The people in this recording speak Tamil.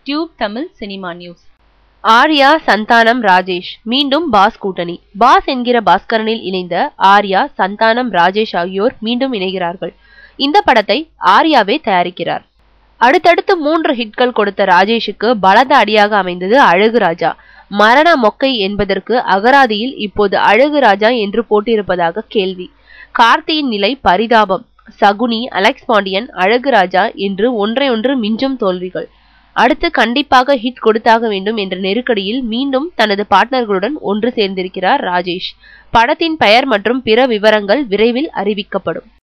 tube Tamil cinema news Arya Santhanam Rajesh மீண்டும் பாஸ் கூட்டணி பாஸ் என்கிற பாஸ்கரனில் இணைந்த ஆர்யா சந்தானம் ராஜேஷ் ஆகியோர் மீண்டும் இணைகிறார்கள் இந்த படத்தை ஆர்யாவே தயாரிக்கிறார் அடுத்தடுத்து மூன்று ஹிட்கள் கொடுத்த ராஜேஷுக்கு பலத அடியாக அமைந்தது அழகு ராஜா மரண மொக்கை என்பதற்கு அகராதியில் இப்போது அழகு ராஜா என்று போட்டிருப்பதாக கேள்வி கார்த்தியின் நிலை பரிதாபம் சகுனி அலெக்ஸ் பாண்டியன் அழகு ராஜா என்று ஒன்றை ஒன்று மிஞ்சும் தோல்விகள் அடுத்து கண்டிப்பாக ஹிட் கொடுத்தாக வேண்டும் என்ற நெருக்கடியில் மீண்டும் தனது பார்ட்னர்களுடன் ஒன்று சேர்ந்திருக்கிறார் ராஜேஷ் படத்தின் பெயர் மற்றும் பிற விவரங்கள் விரைவில் அறிவிக்கப்படும்